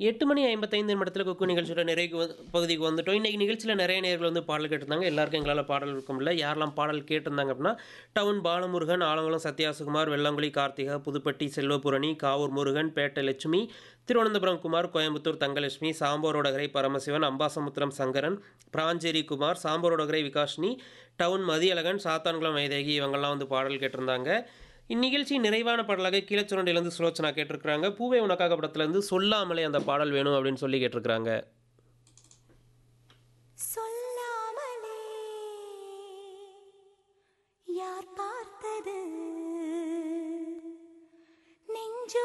எட்டு மணி ஐம்பத்தைந்து நிமிடத்தில் குக்கு நிகழ்ச்சியோட நிறைவு வந்து- பகுதிக்கு வந்துட்டோம் இன்றைக்கி நிகழ்ச்சியில் நிறைய நேர்கள் வந்து பாடல் கேட்டிருந்தாங்க எல்லாருக்கும் எங்களால் பாடல் இருக்க முடியல யாரெல்லாம் பாடல் கேட்டிருந்தாங்க அப்படின்னா டவுன் பாலமுருகன் ஆலங்குளம் சத்யாசுகுமார் வெள்ளங்குழி கார்த்திகா புதுப்பட்டி செல்வபுரணி காவூர் முருகன் பேட்டை லட்சுமி திருவனந்தபுரம் குமார் கோயம்புத்தூர் தங்கலட்சுமி சாம்போரோடகரை பரமசிவன் அம்பாசமுத்திரம் சங்கரன் பிராஞ்சேரி குமார் சாம்போரோடகரை விகாஷினி டவுன் மதியழகன் சாத்தான்குளம் வைதேகி இவங்கெல்லாம் வந்து பாடல் கேட்டிருந்தாங்க இந்நிகழ்ச்சி நிறைவான பாடலாக கீழச்சுரண்டிலேருந்து சுலோச்சனா கேட்டிருக்கிறாங்க பூவே உனக்காக படத்துலேருந்து சொல்லாமலே அந்த பாடல் வேணும் அப்படின்னு சொல்லி கேட்டிருக்கிறாங்க